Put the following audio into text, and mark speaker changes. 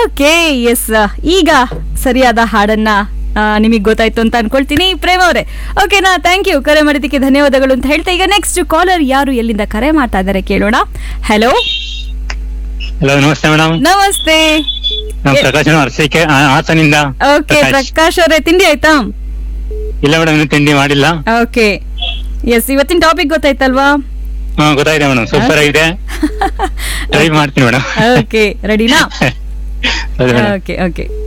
Speaker 1: Okay yes ಈಗ ಸರಿಯಾದ ಹಾಡನ್ನ ನಿಮಗೆ ಗೊತ್ತಾಯ್ತು ಅಂತ ಅನ್ಕೊಳ್ತೀನಿ ಪ್ರೇಮ ಅವರೇ ಓಕೆನಾ ಥ್ಯಾಂಕ್ ಯು ಕರೆ ಮಾಡಿದ್ದಕ್ಕೆ ಧನ್ಯವಾದಗಳು ಅಂತ ಹೇಳ್ತಾ ಈಗ ನೆಕ್ಸ್ಟ್ ಕಾಲರ್ ಯಾರು ಎಲ್ಲಿಂದ ಕರೆ ಮಾಡ್ತಾ ಇದ್ದಾರೆ ಕೇಳೋಣ ಹಲೋ
Speaker 2: ಹಲೋ ನಮಸ್ತೆ ಮೇಡಮ್
Speaker 1: ನಮಸ್ತೆ
Speaker 2: ನಾವು ಪ್ರಕಾಶ್ ಅರ್ಸಿಕೆ ಹಾಸನಿಂದ
Speaker 1: ಓಕೆ
Speaker 2: ಪ್ರಕಾಶ್.
Speaker 1: ಪ್ರಕಾಶ್ ಅವರೇ ತಿಂಡಿ ಆಯ್ತಾ
Speaker 2: ಇಲ್ಲ ಮೇಡಮ್ ಇನ್ನು ತಿಂಡಿ ಮಾಡಿಲ್ಲ
Speaker 1: ಓಕೆ ಎಸ್ ಇವತ್ತಿನ ಟಾಪಿಕ್ ಗೊತ್ತಾಯ್ತಲ್ವಾ
Speaker 2: ಹಾ ಗೊತ್ತಾಗಿದೆ ಮೇಡಮ್ ಸೂಪರ್ ಆಗಿದೆ ಟ್ರೈ ಮಾಡ್ತೀನಿ ಮೇಡಮ್
Speaker 1: ಓಕೆ ರೆಡಿನಾ
Speaker 2: ಹೌದು ಮೇಡಮ್
Speaker 1: ಓಕೆ ಓಕೆ